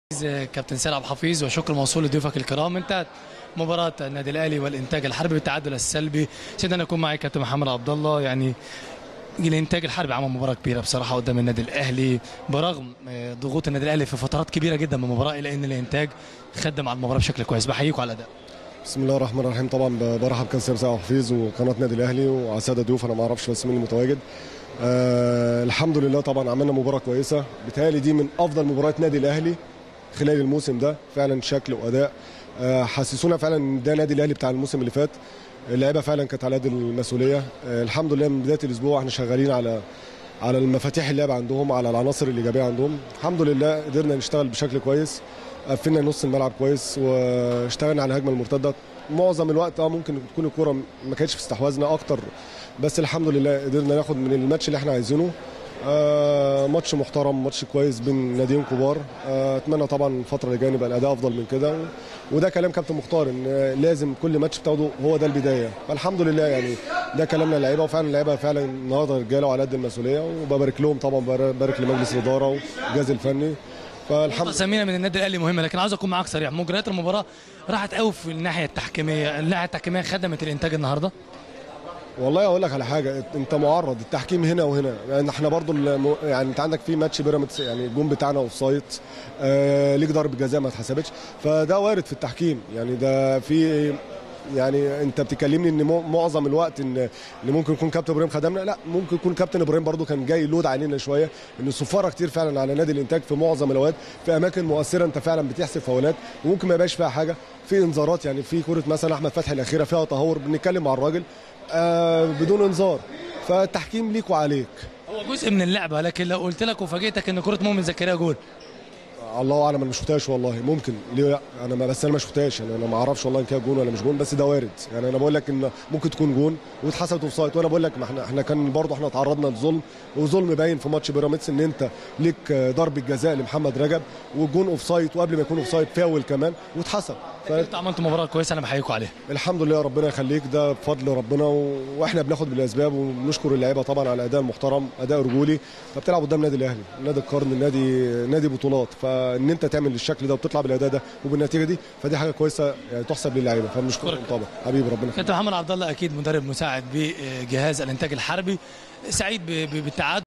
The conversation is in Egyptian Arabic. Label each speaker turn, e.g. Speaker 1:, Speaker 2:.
Speaker 1: كابتن سيد عبد الحفيظ وشكر موصول لضيوفك الكرام انتهت مباراة النادي الاهلي والانتاج الحربي بالتعادل السلبي سيدنا انا اكون معي كابتن محمد عبد الله يعني الانتاج الحربي عمل مباراة كبيرة بصراحة قدام النادي الاهلي برغم آه، ضغوط النادي الاهلي في فترات كبيرة جدا من المباراة الا ان الانتاج خدم على المباراة بشكل كويس بحييكم على الاداء
Speaker 2: بسم الله الرحمن الرحيم طبعا برحب كابتن سيد عبد الحفيظ وقناه نادي الاهلي وعلى الساده ضيوف انا ما اعرفش بس مين المتواجد آه الحمد لله طبعا عملنا مباراه كويسه بتهيألي دي من افضل مباريات نادي الاهلي خلال الموسم ده فعلا شكل واداء آه حسسونا فعلا ان ده نادي الاهلي بتاع الموسم اللي فات اللعيبه فعلا كانت على قد المسؤوليه آه الحمد لله من بدايه الاسبوع احنا شغالين على على المفاتيح اللعب عندهم على العناصر الايجابيه عندهم الحمد لله قدرنا نشتغل بشكل كويس قفلنا نص الملعب كويس واشتغلنا على الهجمه المرتده معظم الوقت اه ممكن تكون الكوره ما كانتش في استحواذنا اكتر بس الحمد لله قدرنا ناخد من الماتش اللي احنا عايزينه آه ماتش محترم ماتش كويس بين ناديين كبار آه اتمنى طبعا الفتره اللي جايه يبقى الاداء افضل من كده وده كلام كابتن مختار ان لازم كل ماتش بتاخده هو ده البدايه فالحمد لله يعني ده كلامنا اللعيبه وفعلا اللعيبه فعلا النهارده رجاله وعلى قد المسؤوليه وببارك لهم طبعا ببارك لمجلس الاداره والجهاز الفني فالحمد
Speaker 1: سمينا من النادي الاهلي مهمة لكن عاوز اكون معاك صريح مجريات المباراة راحت قوي في الناحية التحكيمية الناحية التحكيمية خدمت الانتاج النهاردة
Speaker 2: والله اقول لك على حاجه انت معرض التحكيم هنا وهنا يعني احنا برضو الم- يعني انت عندك في ماتش بيراميدز يعني الجون بتاعنا اوف سايد آه ليك ضربه جزاء ما اتحسبتش فده وارد في التحكيم يعني ده في يعني انت بتكلمني ان مو- معظم الوقت ان ان ممكن يكون كابتن ابراهيم خدمنا لا ممكن يكون كابتن ابراهيم برضو كان جاي لود علينا شويه ان الصفاره كتير فعلا على نادي الانتاج في معظم الاوقات في اماكن مؤثره انت فعلا بتحسب فاولات وممكن ما يبقاش فيها حاجه في انذارات يعني في كره مثلا احمد فتحي الاخيره فيها تهور بنتكلم مع الراجل آه بدون انذار فالتحكيم ليك وعليك
Speaker 1: هو جزء من اللعبة لكن لو قلت لك وفاجئتك ان كرة مؤمن زكريا جول
Speaker 2: الله اعلم انا ما شفتهاش والله ممكن ليه لا انا ما بس انا ما شفتهاش يعني انا ما اعرفش والله ان كان جون ولا مش جون بس ده وارد يعني انا بقول لك ان ممكن تكون جون واتحسبت اوف سايد وانا بقول لك ما احنا احنا كان برضه احنا تعرضنا لظلم وظلم باين في ماتش بيراميدز ان انت ليك ضربه جزاء لمحمد رجب والجون اوف سايد وقبل ما يكون اوف سايد فاول كمان واتحسب
Speaker 1: انتوا عملتوا مباراة كويسة انا بحييكم عليها
Speaker 2: الحمد لله ربنا يخليك ده بفضل ربنا و... واحنا بناخد بالاسباب وبنشكر اللعيبه طبعا على الاداء المحترم اداء رجولي فبتلعب قدام نادي الاهلي نادي القرن نادي نادي بطولات فان انت تعمل الشكل ده وبتطلع بالاداء ده وبالنتيجه دي فدي حاجه كويسه يعني تحسب للعيبه فبنشكرهم طبعا حبيبي ربنا يخليك
Speaker 1: كابتن محمد عبد الله اكيد مدرب مساعد بجهاز الانتاج الحربي سعيد ب- ب- بالتعادل